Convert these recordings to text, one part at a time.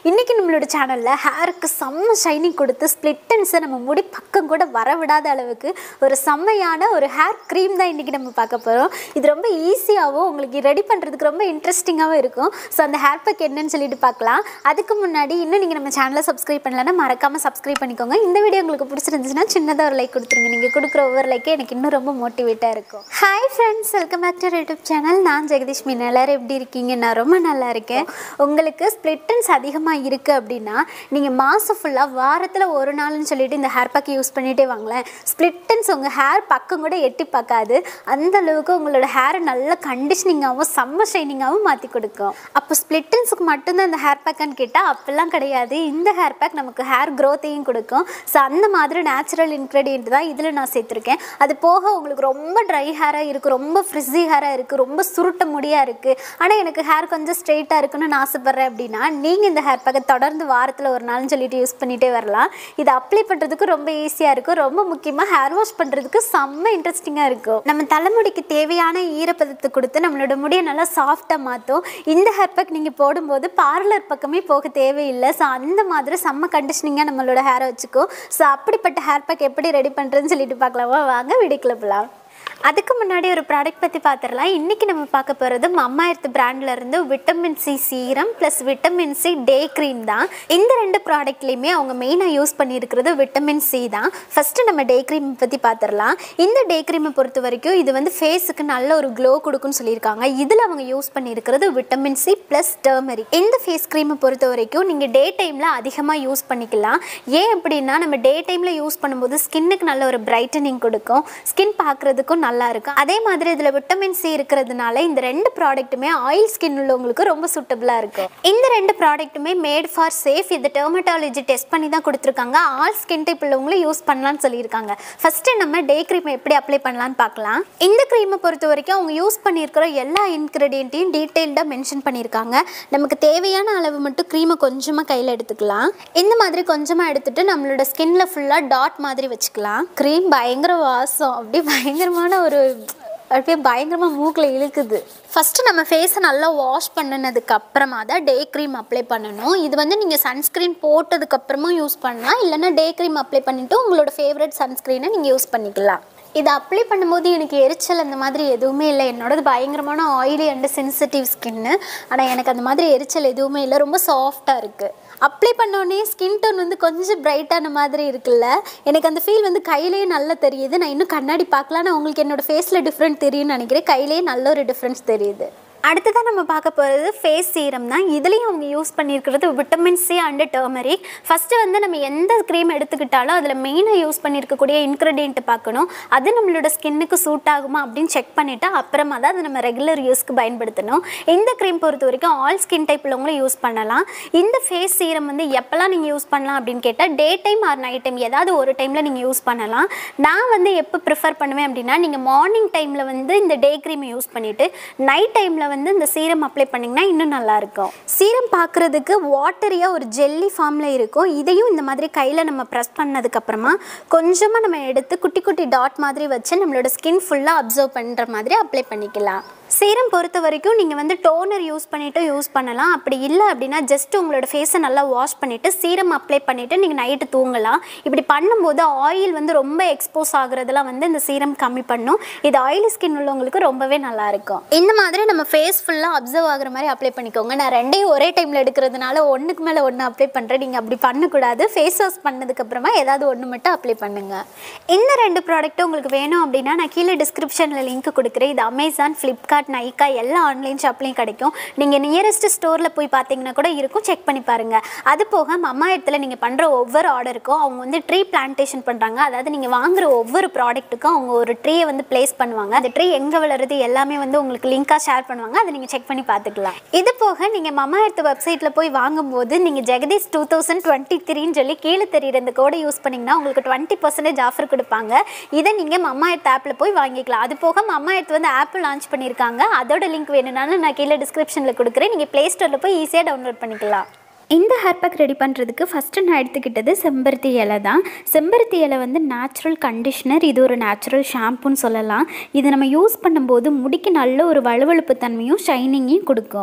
இன்றைக்கி நம்மளோட சேனலில் ஹேருக்கு செம்ம ஷைனிங் கொடுத்து ஸ்ப்ளிட்டன்ஸை நம்ம முடி பக்கம் கூட வரவிடாத அளவுக்கு ஒரு செம்மையான ஒரு ஹேர் க்ரீம் தான் இன்றைக்கி நம்ம பார்க்க போகிறோம் இது ரொம்ப ஈஸியாகவும் உங்களுக்கு ரெடி பண்ணுறதுக்கு ரொம்ப இன்ட்ரெஸ்டிங்காகவும் இருக்கும் ஸோ அந்த ஹேர் பேக் என்னன்னு சொல்லிட்டு பார்க்கலாம் அதுக்கு முன்னாடி இன்னும் நீங்கள் நம்ம சேனலை சப்ஸ்கிரைப் பண்ணலன்னா மறக்காமல் சப்ஸ்கிரைப் பண்ணிக்கோங்க இந்த வீடியோ உங்களுக்கு பிடிச்சிருந்துச்சுன்னா சின்னதாக ஒரு லைக் கொடுத்துருங்க நீங்கள் கொடுக்குற ஒவ்வொரு லைக்கே எனக்கு இன்னும் ரொம்ப மோட்டிவேட்டாக இருக்கும் hi friends welcome back to YouTube channel நான் ஜெகதீஷ் மீன் எல்லாரும் எப்படி இருக்கீங்க நான் ரொம்ப நல்லா இருக்கேன் உங்களுக்கு ஸ்ப்ளிட்டன்ஸ் அதிகமாக இருக்குது அப்படின்னா நீங்கள் மாதம் ஃபுல்லாக வாரத்தில் ஒரு நாள்னு சொல்லிட்டு இந்த ஹேர் பேக் யூஸ் பண்ணிகிட்டே வாங்களேன் ஸ்ப்ளிட்டன்ஸ் உங்கள் ஹேர் பக்கம் கூட எட்டி பார்க்காது அந்த அளவுக்கு உங்களோட ஹேரை நல்ல கண்டிஷனிங்காகவும் செம்ம ஷைனிங்காகவும் மாற்றி கொடுக்கும் அப்போ ஸ்ப்ளிட்டன்ஸுக்கு மட்டும்தான் இந்த ஹேர் பேக்கான்னு கேட்டால் அப்போல்லாம் கிடையாது இந்த ஹேர் பேக் நமக்கு ஹேர் க்ரோத்தையும் கொடுக்கும் ஸோ அந்த மாதிரி நேச்சுரல் இன்க்ரீடியன்ட் தான் இதில் நான் சேர்த்துருக்கேன் அது போக உங்களுக்கு ரொம்ப ட்ரை ஹேராக இருக்குது ரொம்ப ஃப்ரிஸி ஹேராக இருக்குது ரொம்ப சுருட்ட முடியாக இருக்குது ஆனால் எனக்கு ஹேர் கொஞ்சம் ஸ்ட்ரெயிட்டாக இருக்குன்னு நான் ஆசைப்பட்றேன் அப்படின்னா நீங்கள் இந்த ஹேர் பேக்கை தொடர்ந்து வாரத்தில் ஒரு நாள்னு சொல்லிட்டு யூஸ் பண்ணிகிட்டே வரலாம் இது அப்ளை பண்ணுறதுக்கு ரொம்ப ஈஸியாக இருக்கும் ரொம்ப முக்கியமாக ஹேர் வாஷ் பண்ணுறதுக்கு செம்ம இன்ட்ரெஸ்டிங்காக இருக்கும் நம்ம தலைமுடிக்கு தேவையான ஈரப்பதத்தை கொடுத்து நம்மளோட முடியை நல்லா சாஃப்டாக மாற்றும் இந்த ஹேர் பேக் நீங்கள் போடும்போது பார்லர் பக்கமே போக தேவையில்லை ஸோ அந்த மாதிரி செம்ம கண்டிஷனிங்காக நம்மளோட ஹேரை வச்சுக்கும் ஸோ அப்படிப்பட்ட ஹேர் பேக் எப்படி ரெடி பண்ணுறதுன்னு சொல்லிட்டு பார்க்கலாமா வாங்க வீடியோக்குள்ள போகலாம் அதுக்கு முன்னாடி ஒரு ப்ராடக்ட் பற்றி பார்த்துடலாம் இன்றைக்கி நம்ம பார்க்க போகிறது மம்மா எர்த் பிராண்ட்லேருந்து vitamin C serum plus vitamin C day cream தான் இந்த ரெண்டு ப்ராடக்ட்லேயுமே அவங்க மெயினாக யூஸ் பண்ணியிருக்கிறது விட்டமின் சி தான் ஃபஸ்ட்டு நம்ம டே க்ரீம் பற்றி பார்த்துடலாம் இந்த டே க்ரீமை பொறுத்த வரைக்கும் இது வந்து ஃபேஸுக்கு நல்ல ஒரு க்ளோ கொடுக்குன்னு சொல்லியிருக்காங்க இதில் அவங்க யூஸ் பண்ணியிருக்கிறது விட்டமின் சி ப்ளஸ் டர்மரிக் இந்த ஃபேஸ் க்ரீமை பொறுத்த வரைக்கும் நீங்கள் டே டைமில் அதிகமாக யூஸ் பண்ணிக்கலாம் ஏன் அப்படின்னா நம்ம டே டைமில் யூஸ் பண்ணும்போது ஸ்கின்னுக்கு நல்ல ஒரு பிரைட்டனிங் கொடுக்கும் ஸ்கின் பார்க்குறதுக்கும் நல்லா இருக்கும் அதே மாதிரி இதில் விட்டமின் சி இருக்கிறதுனால இந்த ரெண்டு ப்ராடக்ட்டுமே ஆயில் ஸ்கின் உள்ளவங்களுக்கு ரொம்ப சூட்டபுளாக இருக்கும் இந்த ரெண்டு ப்ராடக்ட்டுமே மேட் ஃபார் சேஃப் இது டெர்மட்டாலஜி டெஸ்ட் பண்ணி தான் கொடுத்துருக்காங்க ஆல் ஸ்கின் டைப் உள்ளவங்களும் யூஸ் பண்ணலாம்னு சொல்லியிருக்காங்க ஃபஸ்ட்டு நம்ம டே க்ரீம் எப்படி அப்ளை பண்ணலான்னு பார்க்கலாம் இந்த க்ரீமை பொறுத்த வரைக்கும் அவங்க யூஸ் பண்ணியிருக்கிற எல்லா இன்க்ரீடியண்ட்டையும் டீட்டெயில்டாக மென்ஷன் பண்ணியிருக்காங்க நமக்கு தேவையான அளவு மட்டும் க்ரீமை கொஞ்சமாக கையில் எடுத்துக்கலாம் இந்த மாதிரி கொஞ்சமாக எடுத்துட்டு நம்மளோட ஸ்கின்ல ஃபுல்லாக டாட் மாதிரி வச்சுக்கலாம் க்ரீம் பயங்கர வாசம் அப்படியே பயங்கரமான ஒரு அப்படியே பயங்கரமாக மூக்கில் இழுக்குது ஃபஸ்ட்டு நம்ம ஃபேஸை நல்லா வாஷ் பண்ணினதுக்கு அப்புறமா தான் டே க்ரீம் அப்ளை பண்ணணும் இது வந்து நீங்கள் சன்ஸ்க்ரீன் போட்டதுக்கப்புறமா யூஸ் பண்ணலாம் இல்லைன்னா டே க்ரீம் அப்ளை பண்ணிவிட்டு உங்களோட ஃபேவரட் சன்ஸ்க்ரீனை நீங்கள் யூஸ் பண்ணிக்கலாம் இதை அப்ளை பண்ணும்போது எனக்கு எரிச்சல் அந்த மாதிரி எதுவுமே இல்லை என்னோடது பயங்கரமான ஆயிலி அண்டு சென்சிட்டிவ் ஸ்கின்னு ஆனால் எனக்கு அந்த மாதிரி எரிச்சல் எதுவுமே இல்லை ரொம்ப சாஃப்டாக இருக்குது அப்ளை பண்ணோடனே ஸ்கின் டோன் வந்து கொஞ்சம் பிரைட்டான மாதிரி இருக்குல்ல எனக்கு அந்த ஃபீல் வந்து கையிலேயே நல்லா தெரியுது நான் இன்னும் கண்ணாடி பார்க்கலாம் நான் உங்களுக்கு என்னோடய ஃபேஸில் டிஃப்ரெண்ட் தெரியும்னு நினைக்கிறேன் கையிலேயே நல்ல ஒரு டிஃப்ரென்ஸ் தெரியுது அடுத்ததான் நம்ம பார்க்க போகிறது ஃபேஸ் சீரம் தான் இதுலேயும் அவங்க யூஸ் பண்ணியிருக்கிறது vitamin C and turmeric first வந்து நம்ம எந்த க்ரீம் எடுத்துக்கிட்டாலும் அதில் மெயினாக யூஸ் பண்ணியிருக்கக்கூடிய இன்க்ரீடியன்ட் பார்க்கணும் அது நம்மளோட ஸ்கின்னுக்கு சூட் ஆகுமா அப்படின்னு செக் பண்ணிவிட்டு அப்புறமா தான் அதை நம்ம ரெகுலர் யூஸ்க்கு பயன்படுத்தணும் இந்த க்ரீம் பொறுத்த வரைக்கும் ஆல் ஸ்கின் டைப் உள்ளவங்களும் யூஸ் பண்ணலாம் இந்த ஃபேஸ் சீரம் வந்து எப்போல்லாம் நீங்கள் யூஸ் பண்ணலாம் அப்படின்னு கேட்டால் day time or night time ஏதாவது ஒரு டைமில் நீங்கள் யூஸ் பண்ணலாம் நான் வந்து எப்போ ப்ரிஃபர் பண்ணுவேன் அப்படின்னா நீங்கள் மார்னிங் டைமில் வந்து இந்த டே க்ரீமை யூஸ் பண்ணிவிட்டு நைட் டைமில் வந்து இந்த சீரம் அப்ளை பண்ணிங்கன்னா இன்னும் நல்லாயிருக்கும் சீரம் பார்க்குறதுக்கு வாட்டரியாக ஒரு ஜெல்லி ஃபார்மில் இருக்கும் இதையும் இந்த மாதிரி கையில் நம்ம ப்ரெஸ் பண்ணதுக்கப்புறமா கொஞ்சமாக நம்ம எடுத்து குட்டி குட்டி டாட் மாதிரி வச்சு நம்மளோட ஸ்கின் ஃபுல்லாக அப்சர்வ் பண்ணுற மாதிரி அப்ளை பண்ணிக்கலாம் சீரம் பொறுத்த வரைக்கும் நீங்கள் வந்து டோனர் யூஸ் பண்ணிவிட்டு யூஸ் பண்ணலாம் அப்படி இல்லை அப்படின்னா ஜஸ்ட் உங்களோட ஃபேஸை நல்லா வாஷ் பண்ணிவிட்டு சீரம் அப்ளை பண்ணிவிட்டு நீங்கள் நைட்டு தூங்கலாம் இப்படி பண்ணும்போது ஆயில் வந்து ரொம்ப எக்ஸ்போஸ் ஆகுறதெல்லாம் வந்து இந்த சீரம் கம்மி பண்ணும் இது ஆயிலி ஸ்கின் உள்ளவங்களுக்கு ரொம்பவே நல்லாயிருக்கும் இந்த மாதிரி நம்ம ஃபேஸ் ஃபுல்லாக அப்சர்வ் ஆகுற மாதிரி அப்ளை பண்ணிக்கோங்க நான் ரெண்டையும் ஒரே டைமில் எடுக்கிறதுனால ஒன்றுக்கு மேலே ஒன்று அப்ளை பண்ணுறேன் நீங்கள் அப்படி பண்ணக்கூடாது ஃபேஸ் வாஷ் பண்ணதுக்கப்புறமா ஏதாவது ஒன்று மட்டும் அப்ளை பண்ணுங்கள் இந்த ரெண்டு ப்ராடக்ட்டும் உங்களுக்கு வேணும் அப்படின்னா நான் கீழே டிஸ்கிரிப்ஷனில் லிங்க் கொடுக்குறேன் இது அமேசான் ஃப்ளிப்கார்ட் நைக்கா எல்லா ஆன்லைன் ஷாப்லேயும் கிடைக்கும் நீங்கள் நியரஸ்ட் ஸ்டோரில் போய் பார்த்தீங்கன்னா கூட இருக்கும் செக் பண்ணி பாருங்கள் அது போக மம்மா இடத்துல நீங்கள் பண்ணுற ஒவ்வொரு ஆர்டருக்கும் அவங்க வந்து ட்ரீ பிளான்டேஷன் பண்ணுறாங்க அதாவது நீங்கள் வாங்குற ஒவ்வொரு ப்ராடக்ட்டுக்கும் அவங்க ஒரு ட்ரீயை வந்து பிளேஸ் பண்ணுவாங்க அந்த ட்ரீ எங்கே வளருது எல்லாமே வந்து உங்களுக்கு லிங்காக ஷேர் பண்ணுவாங்க அதை நீங்கள் செக் பண்ணி பார்த்துக்கலாம் இது போக நீங்கள் மம்மா எடுத்த வெப்சைட்டில் போய் வாங்கும்போது நீங்கள் ஜெகதீஷ் டூ தௌசண்ட் டுவெண்ட்டி த்ரீன்னு சொல்லி கீழே தெரியுற இந்த கோடை யூஸ் பண்ணிங்கன்னா உங்களுக்கு டுவெண்ட்டி பர்சன்டேஜ் ஆஃபர் கொடுப்பாங்க இதை நீங்கள் மம்மா எடுத்த ஆப்பில் போய் வாங்கிக்கலாம் அது போக மம்மா எடுத்து வந்து ஆப் லான்ச் பண்ணியிருக்காங்க அதோட லிங்க் வேணும்னாலும் நான் கீழே டிஸ்கிரிப்ஷனில் கொடுக்குறேன் நீங்கள் ப்ளே ஸ்டோரில் போய் ஈஸியாக டவுன்லோட் பண்ணிக்கலாம் இந்த ஹேர் பேக் ரெடி பண்ணுறதுக்கு ஃபஸ்ட்டு நான் எடுத்துக்கிட்டது செம்பருத்தி இலை தான் செம்பருத்தி இலை வந்து நேச்சுரல் கண்டிஷ்னர் இது ஒரு நேச்சுரல் ஷாம்புன்னு சொல்லலாம் இதை நம்ம யூஸ் பண்ணும்போது முடிக்கு நல்ல ஒரு வழுவழுப்பு தன்மையும் ஷைனிங்கையும் கொடுக்கும்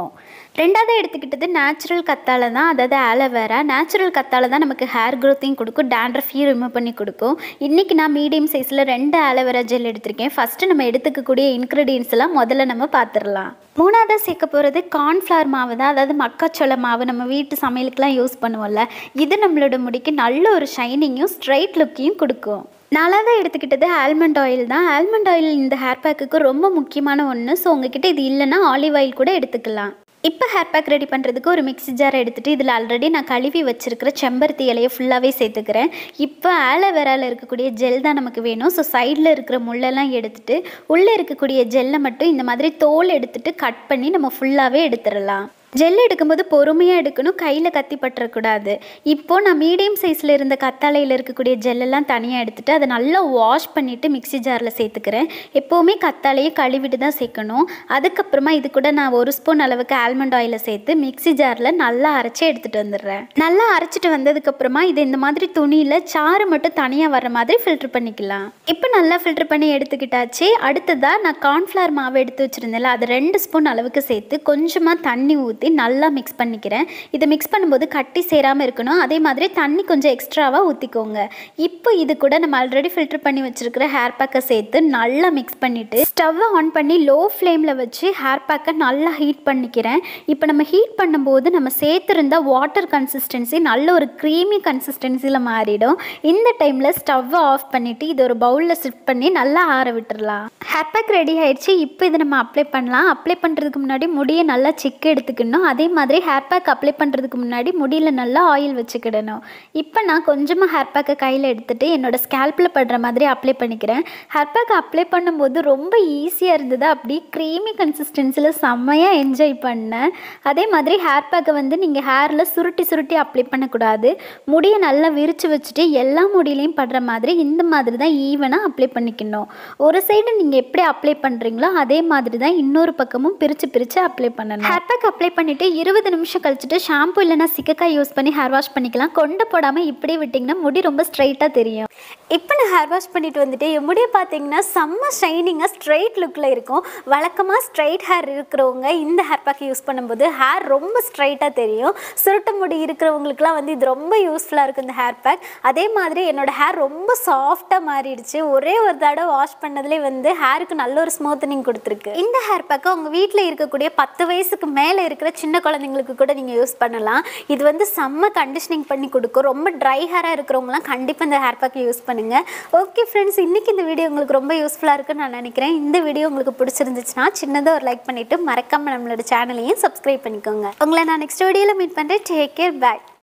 ரெண்டாவது எடுத்துக்கிட்டது நேச்சுரல் கத்தாழை தான் அதாவது ஆலோவேரா நேச்சுரல் கத்தாழை தான் நமக்கு ஹேர் க்ரோத்தையும் கொடுக்கும் டேண்ட்ரஃபையும் ரிமூவ் பண்ணி கொடுக்கும் இன்றைக்கி நான் மீடியம் சைஸில் ரெண்டு ஆலோவேரா ஜெல் எடுத்திருக்கேன் ஃபஸ்ட்டு நம்ம எடுத்துக்கக்கூடிய இன்க்ரீடியன்ஸ் எல்லாம் முதல்ல நம்ம பார்த்துடலாம் மூணாவதாக சேர்க்க போகிறது கார்ன்ஃப்ளவர் மாவு தான் அதாவது மக்காச்சோள மாவு நம்ம வீட்டு சமையலுக்குலாம் யூஸ் பண்ணுவோம்ல இது நம்மளோட முடிக்கு நல்ல ஒரு ஷைனிங்கும் ஸ்ட்ரைட் லுக்கையும் கொடுக்கும் நாலாவது எடுத்துக்கிட்டது ஆல்மண்ட் ஆயில் தான் ஆல்மண்ட் ஆயில் இந்த ஹேர் பேக்குக்கு ரொம்ப முக்கியமான ஒன்று ஸோ உங்ககிட்ட இது இல்லைன்னா ஆலிவ் ஆயில் கூட எடுத்துக்கலாம் இப்போ ஹேர் பேக் ரெடி பண்ணுறதுக்கு ஒரு மிக்ஸி ஜார் எடுத்துகிட்டு இதில் ஆல்ரெடி நான் கழுவி வச்சிருக்கிற செம்பருத்தி இலையை ஃபுல்லாகவே சேர்த்துக்கிறேன் இப்போ ஆலோவேராவில் இருக்கக்கூடிய ஜெல் தான் நமக்கு வேணும் ஸோ சைடில் இருக்கிற முள்ளெல்லாம் எடுத்துட்டு உள்ளே இருக்கக்கூடிய ஜெல்லை மட்டும் இந்த மாதிரி தோல் எடுத்துட்டு கட் பண்ணி நம்ம ஃபுல்லாகவே எடுத்துடலாம் ஜெல் எடுக்கும்போது பொறுமையாக எடுக்கணும் கையில் கத்தி பற்றக்கூடாது இப்போது நான் மீடியம் சைஸில் இருந்த கத்தாழையில் இருக்கக்கூடிய ஜெல்லெல்லாம் தனியாக எடுத்துகிட்டு அதை நல்லா வாஷ் பண்ணிவிட்டு மிக்ஸி ஜாரில் சேர்த்துக்கிறேன் எப்போவுமே கத்தாழையை கழுவிட்டு தான் சேர்க்கணும் அதுக்கப்புறமா இது கூட நான் ஒரு ஸ்பூன் அளவுக்கு ஆல்மண்ட் ஆயிலை சேர்த்து மிக்ஸி ஜாரில் நல்லா அரைச்சி எடுத்துகிட்டு வந்துடுறேன் நல்லா அரைச்சிட்டு வந்ததுக்கப்புறமா இது இந்த மாதிரி துணியில் சாறு மட்டும் தனியாக வர மாதிரி ஃபில்ட்ரு பண்ணிக்கலாம் இப்போ நல்லா ஃபில்ட்ரு பண்ணி எடுத்துக்கிட்டாச்சு அடுத்ததாக நான் கார்ன்ஃப்ளவர் மாவு எடுத்து வச்சுருந்தேன்ல அது ரெண்டு ஸ்பூன் அளவுக்கு சேர்த்து கொஞ்சமாக தண்ணி ஊற்றி ஊற்றி நல்லா மிக்ஸ் பண்ணிக்கிறேன் இதை மிக்ஸ் பண்ணும்போது கட்டி சேராமல் இருக்கணும் அதே மாதிரி தண்ணி கொஞ்சம் எக்ஸ்ட்ராவாக ஊற்றிக்கோங்க இப்போ இது கூட நம்ம ஆல்ரெடி ஃபில்டர் பண்ணி வச்சுருக்கிற ஹேர் பேக்கை சேர்த்து நல்லா மிக்ஸ் பண்ணிவிட்டு ஸ்டவ்வை ஆன் பண்ணி லோ ஃப்ளேமில் வச்சு ஹேர் பேக்கை நல்லா ஹீட் பண்ணிக்கிறேன் இப்போ நம்ம ஹீட் பண்ணும்போது நம்ம சேர்த்துருந்த வாட்டர் கன்சிஸ்டன்சி நல்ல ஒரு க்ரீமி கன்சிஸ்டன்சியில் மாறிடும் இந்த டைமில் ஸ்டவ்வை ஆஃப் பண்ணிவிட்டு இது ஒரு பவுலில் ஷிஃப்ட் பண்ணி நல்லா ஆற விட்டுறலாம் ஹேர் பேக் ரெடி ஆயிடுச்சு இப்போ இதை நம்ம அப்ளை பண்ணலாம் அப்ளை பண்ணுறதுக்கு முன்னாடி முடியை நல்லா சிக்கு எடுத்துக்கணும் அதே மாதிரி ஹேர் பேக் அப்ளை பண்ணுறதுக்கு முன்னாடி முடியில் நல்லா ஆயில் வச்சுக்கிடணும் இப்போ நான் கொஞ்சமாக ஹேர் பேக்கை கையில் எடுத்துகிட்டு என்னோட ஸ்கேல்பில் படுற மாதிரி அப்ளை பண்ணிக்கிறேன் ஹேர் பேக் அப்ளை பண்ணும்போது ரொம்ப ஈஸியாக இருந்தது அப்படி க்ரீமி கன்சிஸ்டன்சியில் செம்மையாக என்ஜாய் பண்ணேன் அதே மாதிரி ஹேர் பேக்கை வந்து நீங்கள் ஹேரில் சுருட்டி சுருட்டி அப்ளை பண்ணக்கூடாது முடியை நல்லா விரித்து வச்சுட்டு எல்லா முடியிலையும் படுற மாதிரி இந்த மாதிரி தான் ஈவனாக அப்ளை பண்ணிக்கணும் ஒரு சைடு நீங்கள் எப்படி அப்ளை பண்ணுறீங்களோ அதே மாதிரி தான் இன்னொரு பக்கமும் பிரித்து பிரித்து அப்ளை பண்ணணும் ஹேர் பேக் அப்ளை பண்ணிவிட்டு இருபது நிமிஷம் கழிச்சுட்டு ஷாம்பு இல்லைனா சிக்கக்காய் யூஸ் பண்ணி ஹேர் வாஷ் பண்ணிக்கலாம் கொண்டு போடாமல் இப்படியே விட்டிங்கன்னா முடி ரொம்ப ஸ்ட்ரைட்டாக தெரியும் இப்போ நான் ஹேர் வாஷ் பண்ணிட்டு வந்துட்டு என் முடியை பார்த்தீங்கன்னா செம்ம ஷைனிங்காக ஸ்ட்ரைட் லுக்கில் இருக்கும் வழக்கமாக ஸ்ட்ரைட் ஹேர் இருக்கிறவங்க இந்த ஹேர் பேக் யூஸ் பண்ணும்போது ஹேர் ரொம்ப ஸ்ட்ரைட்டாக தெரியும் சுருட்ட முடி இருக்கிறவங்களுக்குலாம் வந்து இது ரொம்ப யூஸ்ஃபுல்லாக இருக்கும் இந்த ஹேர் பேக் அதே மாதிரி என்னோட ஹேர் ரொம்ப சாஃப்டாக மாறிடுச்சு ஒரே ஒரு தடவை வாஷ் பண்ணதுலேயே வந்து ஹேருக்கு நல்ல ஒரு ஸ்மூத்தனிங் கொடுத்துருக்கு இந்த ஹேர் பேக்கை உங்கள் வீட்டில் இருக்கக்கூடிய பத்து வயசுக்கு மேலே இருக்கிற சின்ன குழந்தைங்களுக்கு கூட நீங்கள் யூஸ் பண்ணலாம் இது வந்து செம்ம கண்டிஷனிங் பண்ணி கொடுக்கும் ரொம்ப ட்ரை ஹேராக இருக்கிறவங்களாம் கண்டிப்பாக இந்த ஹேர் பேக்கை யூஸ் பண்ணுங்கள் ஓகே ஃப்ரெண்ட்ஸ் இன்றைக்கி இந்த வீடியோ உங்களுக்கு ரொம்ப யூஸ்ஃபுல்லாக இருக்குன்னு நான் நினைக்கிறேன் இந்த வீடியோ உங்களுக்கு பிடிச்சிருந்துச்சுன்னா சின்னதாக ஒரு லைக் பண்ணிவிட்டு மறக்காமல் நம்மளோட சேனலையும் சப்ஸ்கிரைப் பண்ணிக்கோங்க உங்களை நான் நெக்ஸ்ட் வீடியோவில் மீட் பண்ணுறேன் டேக் கேர் பாய்